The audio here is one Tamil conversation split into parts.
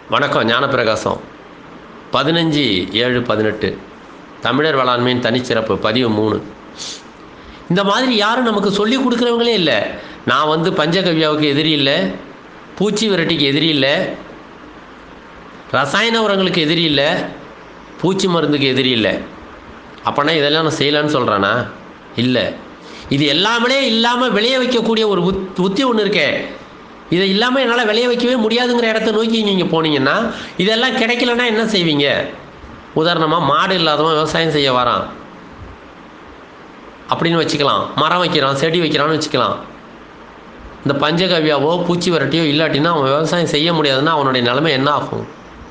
வணக்கம் ஞானப்பிரகாசம் பதினஞ்சு ஏழு பதினெட்டு தமிழர் வேளாண்மையின் தனிச்சிறப்பு பதிவு மூணு இந்த மாதிரி யாரும் நமக்கு சொல்லி கொடுக்குறவங்களே இல்லை நான் வந்து பஞ்சகவ்யாவுக்கு எதிரி இல்லை பூச்சி விரட்டிக்கு எதிரி இல்லை ரசாயன உரங்களுக்கு எதிரி இல்லை பூச்சி மருந்துக்கு எதிரி இல்லை அப்போனா இதெல்லாம் நான் செய்யலான்னு சொல்கிறானா இல்லை இது எல்லாமே இல்லாமல் விளைய வைக்கக்கூடிய ஒரு உத் உத்தி ஒன்று இருக்கே இதை இல்லாமல் என்னால் விளைய வைக்கவே முடியாதுங்கிற இடத்த நோக்கி நீங்கள் போனீங்கன்னா இதெல்லாம் கிடைக்கலன்னா என்ன செய்வீங்க உதாரணமாக மாடு இல்லாதவன் விவசாயம் செய்ய வரான் அப்படின்னு வச்சுக்கலாம் மரம் வைக்கிறான் செடி வைக்கிறான்னு வச்சுக்கலாம் இந்த பஞ்சகவ்யாவோ பூச்சி விரட்டியோ இல்லாட்டினா அவன் விவசாயம் செய்ய முடியாதுன்னா அவனுடைய நிலைமை என்ன ஆகும்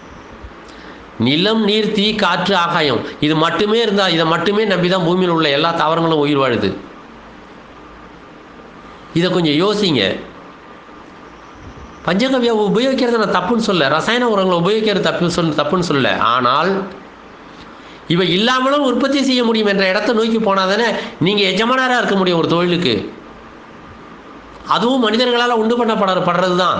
நிலம் நீர் தீ காற்று ஆகாயம் இது மட்டுமே இருந்தால் இதை மட்டுமே நம்பி தான் பூமியில் உள்ள எல்லா தாவரங்களும் உயிர் வாழுது இதை கொஞ்சம் யோசிங்க பஞ்சகவ்யா உபயோகிக்கிறது நான் தப்புன்னு சொல்ல ரசாயன உரங்களை உபயோகிக்கிறது தப்புன்னு சொல்ல தப்புன்னு சொல்ல ஆனால் இவை இல்லாமலும் உற்பத்தி செய்ய முடியும் என்ற இடத்த நோக்கி போனால் தானே நீங்கள் எஜமானராக இருக்க முடியும் ஒரு தொழிலுக்கு அதுவும் மனிதர்களால் உண்டு பண்ணப்பட படுறது தான்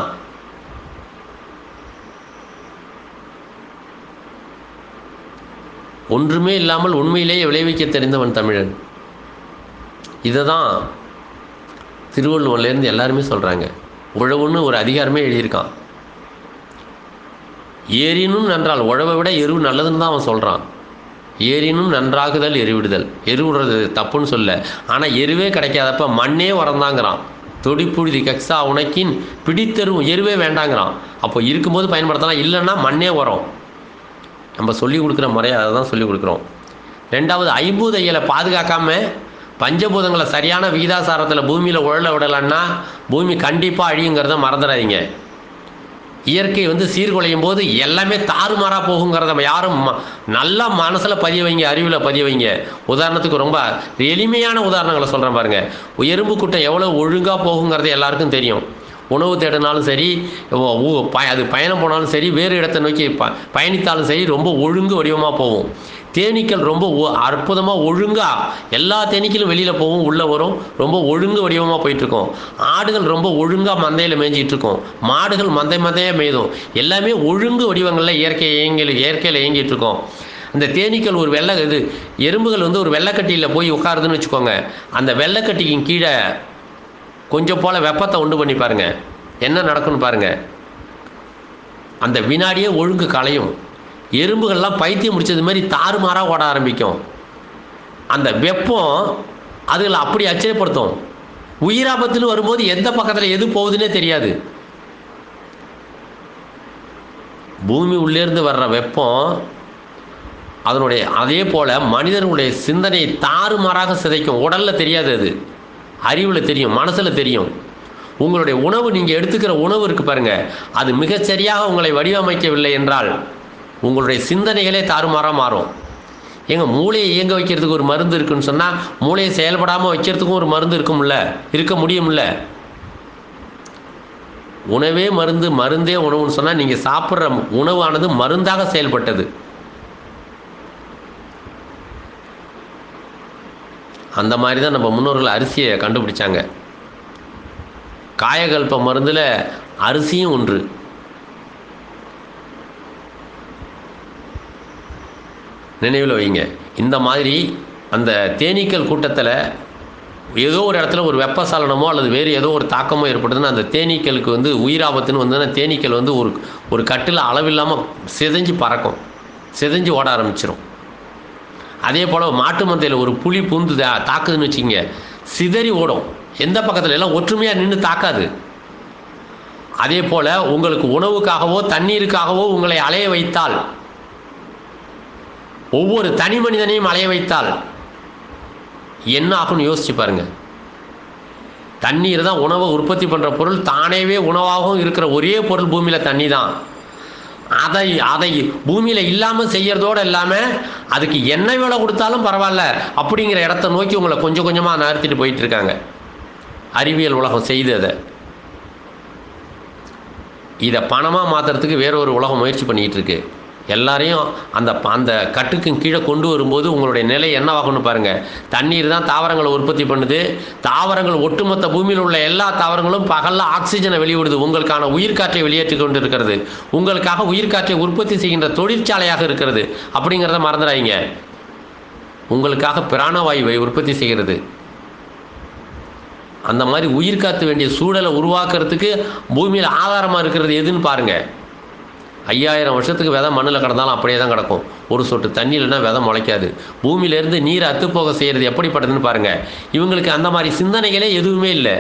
ஒன்றுமே இல்லாமல் உண்மையிலேயே விளைவிக்க தெரிந்தவன் தமிழன் இதை தான் திருவள்ளுவர்லேருந்து எல்லாருமே சொல்கிறாங்க உழவுன்னு ஒரு அதிகாரமே எழுதியிருக்கான் ஏறினும் நன்றால் உழவை விட எருவு நல்லதுன்னு தான் அவன் சொல்கிறான் ஏறினும் நன்றாகுதல் எருவிடுதல் எருவுடுறது தப்புன்னு சொல்ல ஆனால் எருவே கிடைக்காதப்ப மண்ணே உரந்தாங்கிறான் தொடிப்புழுதி கக்ஸா உனக்கின் பிடித்தரும் எருவே வேண்டாங்கிறான் அப்போ இருக்கும்போது பயன்படுத்தலாம் இல்லைன்னா மண்ணே உரம் நம்ம சொல்லி கொடுக்குற முறையை அதை தான் சொல்லி கொடுக்குறோம் ரெண்டாவது ஐம்பூத இயலை பாதுகாக்காமல் பஞ்சபூதங்களை சரியான விகிதாசாரத்தில் பூமியில் உழல விடலைன்னா பூமி கண்டிப்பாக அழியுங்கிறத மறந்துடாதீங்க இயற்கை வந்து சீர்குலையும் போது எல்லாமே தாறுமாறாக போகுங்கிறத நம்ம யாரும் ம- நல்லா மனசில் பதிய வைங்க அறிவில் பதிய வைங்க உதாரணத்துக்கு ரொம்ப எளிமையான உதாரணங்களை சொல்கிறேன் பாருங்கள் எறும்பு கூட்டம் எவ்வளோ ஒழுங்காக போகுங்கிறது எல்லாருக்கும் தெரியும் உணவு தேடினாலும் சரி ஊ- ஊ- ப அது பயணம் போனாலும் சரி வேறு இடத்தை நோக்கி ப பயணித்தாலும் சரி ரொம்ப ஒழுங்கு வடிவமாக போகும் தேனீக்கள் ரொம்ப அற்புதமாக ஒழுங்காக எல்லா தேனீக்களும் வெளியில் போகும் உள்ளே வரும் ரொம்ப ஒழுங்கு வடிவமாக போயிட்டுருக்கோம் ஆடுகள் ரொம்ப ஒழுங்காக மந்தையில் மேய்ஞ்சிட்டு இருக்கும் மாடுகள் மந்தை மந்தையாக மேய்தும் எல்லாமே ஒழுங்கு வடிவங்களில் இயற்கை இயங்கி இயற்கையில் இயங்கிட்டு இருக்கோம் அந்த தேனீக்கள் ஒரு வெள்ளை இது எறும்புகள் வந்து ஒரு வெள்ளைக்கட்டியில் போய் உட்காருதுன்னு வச்சுக்கோங்க அந்த வெள்ளைக்கட்டிக்கு கீழே கொஞ்சம் போல் வெப்பத்தை உண்டு பண்ணி பாருங்க என்ன நடக்கும்னு பாருங்க அந்த வினாடியே ஒழுங்கு கலையும் எறும்புகள்லாம் பைத்தியம் முடிச்சது மாதிரி தாறுமாறாக ஓட ஆரம்பிக்கும் அந்த வெப்பம் அதுகளை அப்படி அச்சயப்படுத்தும் உயிராபத்துன்னு வரும்போது எந்த பக்கத்தில் எது போகுதுன்னே தெரியாது பூமி உள்ளேருந்து வர்ற வெப்பம் அதனுடைய அதே போல் மனிதனுடைய சிந்தனை தாறுமாறாக சிதைக்கும் உடலில் தெரியாது அது அறிவில் தெரியும் மனசில் தெரியும் உங்களுடைய உணவு நீங்கள் எடுத்துக்கிற உணவு இருக்குது பாருங்கள் அது மிகச்சரியாக உங்களை வடிவமைக்கவில்லை என்றால் உங்களுடைய சிந்தனைகளே தாறுமாறாக மாறும் எங்க மூளையை இயங்க வைக்கிறதுக்கு ஒரு மருந்து இருக்குன்னு சொன்னால் மூளையை செயல்படாமல் வைக்கிறதுக்கும் ஒரு மருந்து இருக்கும்ல இருக்க முடியும்ல உணவே மருந்து மருந்தே உணவுன்னு சொன்னால் நீங்கள் சாப்பிட்ற உணவானது மருந்தாக செயல்பட்டது அந்த மாதிரி தான் நம்ம முன்னோர்கள் அரிசியை கண்டுபிடிச்சாங்க காயகல்ப மருந்தில் அரிசியும் ஒன்று நினைவில் வைங்க இந்த மாதிரி அந்த தேனீக்கள் கூட்டத்தில் ஏதோ ஒரு இடத்துல ஒரு வெப்பசலனமோ அல்லது வேறு ஏதோ ஒரு தாக்கமோ ஏற்படுதுன்னா அந்த தேனீக்களுக்கு வந்து உயிராபத்துன்னு வந்ததுன்னா தேனீக்கள் வந்து ஒரு ஒரு கட்டில் அளவில்லாமல் சிதைஞ்சு பறக்கும் சிதைஞ்சு ஓட ஆரம்பிச்சிரும் அதே போல் மாட்டு மந்தையில் ஒரு புலி பூந்து தா- தாக்குதுன்னு வச்சுங்க சிதறி ஓடும் எந்த பக்கத்தில் எல்லாம் ஒற்றுமையாக நின்று தாக்காது அதே போல் உங்களுக்கு உணவுக்காகவோ தண்ணீருக்காகவோ உங்களை அலைய வைத்தால் ஒவ்வொரு தனி மனிதனையும் அலைய வைத்தால் என்ன ஆகும்னு யோசிச்சு பாருங்க தண்ணீர் தான் உணவை உற்பத்தி பண்ணுற பொருள் தானேவே உணவாகவும் இருக்கிற ஒரே பொருள் பூமியில் தண்ணி தான் அதை அதை பூமியில் இல்லாமல் செய்யறதோடு இல்லாமல் அதுக்கு என்ன விலை கொடுத்தாலும் பரவாயில்ல அப்படிங்கிற இடத்த நோக்கி உங்களை கொஞ்சம் கொஞ்சமாக நகர்த்திட்டு போயிட்டு இருக்காங்க அறிவியல் உலகம் செய்து அதை இதை பணமாக மாற்றுறதுக்கு வேற ஒரு உலகம் முயற்சி பண்ணிக்கிட்டு இருக்கு எல்லாரையும் அந்த அந்த கட்டுக்கு கீழே கொண்டு வரும்போது உங்களுடைய நிலை என்னவாகும்னு பாருங்கள் தண்ணீர் தான் தாவரங்களை உற்பத்தி பண்ணுது தாவரங்கள் ஒட்டுமொத்த பூமியில் உள்ள எல்லா தாவரங்களும் பகலில் ஆக்சிஜனை வெளியிடுது உங்களுக்கான உயிர்காற்றை வெளியேற்றி கொண்டு இருக்கிறது உங்களுக்காக உயிர்காற்றை உற்பத்தி செய்கின்ற தொழிற்சாலையாக இருக்கிறது அப்படிங்கிறத மறந்துடாதீங்க உங்களுக்காக பிராணவாயுவை உற்பத்தி செய்கிறது அந்த மாதிரி உயிர் காத்து வேண்டிய சூழலை உருவாக்குறதுக்கு பூமியில் ஆதாரமாக இருக்கிறது எதுன்னு பாருங்கள் ஐயாயிரம் வருஷத்துக்கு விதை மண்ணில் கிடந்தாலும் அப்படியே தான் கிடக்கும் ஒரு சொட்டு தண்ணி இல்லைன்னா விதை முளைக்காது பூமியிலேருந்து நீர் அத்துப்போக செய்கிறது எப்படிப்பட்டதுன்னு பாருங்கள் இவங்களுக்கு அந்த மாதிரி சிந்தனைகளே எதுவுமே இல்லை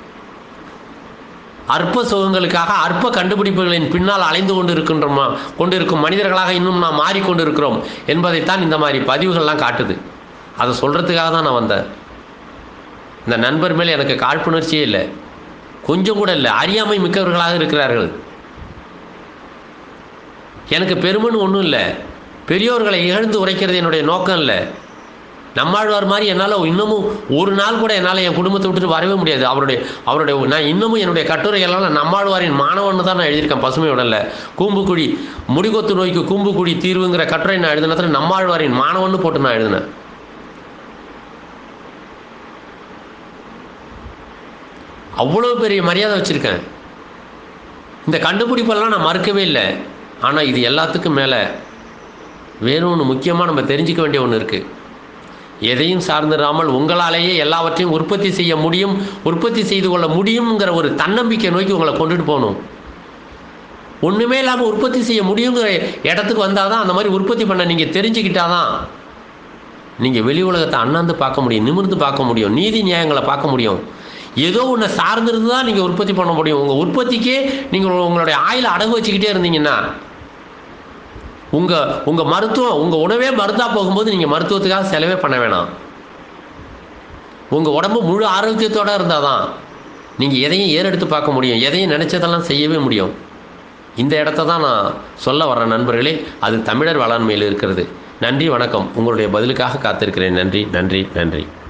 அற்ப சுகங்களுக்காக அற்ப கண்டுபிடிப்புகளின் பின்னால் அலைந்து கொண்டு இருக்கின்றோமா கொண்டிருக்கும் மனிதர்களாக இன்னும் நாம் மாறிக்கொண்டு இருக்கிறோம் என்பதைத்தான் இந்த மாதிரி பதிவுகள்லாம் காட்டுது அதை சொல்கிறதுக்காக தான் நான் வந்தேன் இந்த நண்பர் மேலே எனக்கு காழ்ப்புணர்ச்சியே இல்லை கொஞ்சம் கூட இல்லை அறியாமை மிக்கவர்களாக இருக்கிறார்கள் எனக்கு பெருமைன்னு ஒன்றும் இல்லை பெரியோர்களை இகழ்ந்து உரைக்கிறது என்னுடைய நோக்கம் இல்லை நம்மாழ்வார் மாதிரி என்னால் இன்னமும் ஒரு நாள் கூட என்னால் என் குடும்பத்தை விட்டுட்டு வரவே முடியாது அவருடைய அவருடைய நான் இன்னமும் என்னுடைய கட்டுரைகள்லாம் நான் நம்மாழ்வாரின் மாணவன் தான் நான் எழுதியிருக்கேன் பசுமை உடலில் கூம்புக்குழி முடிகொத்து நோய்க்கு கூம்புக்குழி தீர்வுங்கிற கட்டுரை நான் எழுதினத்தில் நம்மாழ்வாரின் மாணவன் போட்டு நான் எழுதினேன் அவ்வளோ பெரிய மரியாதை வச்சுருக்கேன் இந்த கண்டுபிடிப்பெல்லாம் நான் மறுக்கவே இல்லை ஆனால் இது எல்லாத்துக்கும் மேலே வேணும் ஒன்று முக்கியமாக நம்ம தெரிஞ்சுக்க வேண்டிய ஒன்று இருக்குது எதையும் சார்ந்திராமல் உங்களாலேயே எல்லாவற்றையும் உற்பத்தி செய்ய முடியும் உற்பத்தி செய்து கொள்ள முடியுங்கிற ஒரு தன்னம்பிக்கை நோக்கி உங்களை கொண்டுட்டு போகணும் ஒன்றுமே இல்லாமல் உற்பத்தி செய்ய முடியுங்கிற இடத்துக்கு வந்தால் தான் அந்த மாதிரி உற்பத்தி பண்ண நீங்கள் தெரிஞ்சுக்கிட்டாதான் நீங்கள் வெளி உலகத்தை அண்ணாந்து பார்க்க முடியும் நிமிர்ந்து பார்க்க முடியும் நீதி நியாயங்களை பார்க்க முடியும் ஏதோ ஒன்று சார்ந்திருந்து தான் நீங்கள் உற்பத்தி பண்ண முடியும் உங்கள் உற்பத்திக்கே நீங்கள் உங்களுடைய ஆயில அடகு வச்சுக்கிட்டே இருந்தீங்கன்னா உங்கள் உங்கள் மருத்துவம் உங்கள் உணவே மருந்தாக போகும்போது நீங்கள் மருத்துவத்துக்காக செலவே பண்ண வேணாம் உங்கள் உடம்பு முழு ஆரோக்கியத்தோடு இருந்தால் தான் நீங்கள் எதையும் ஏறெடுத்து பார்க்க முடியும் எதையும் நினச்சதெல்லாம் செய்யவே முடியும் இந்த இடத்த தான் நான் சொல்ல வர்ற நண்பர்களே அது தமிழர் வளாண்மையில் இருக்கிறது நன்றி வணக்கம் உங்களுடைய பதிலுக்காக காத்திருக்கிறேன் நன்றி நன்றி நன்றி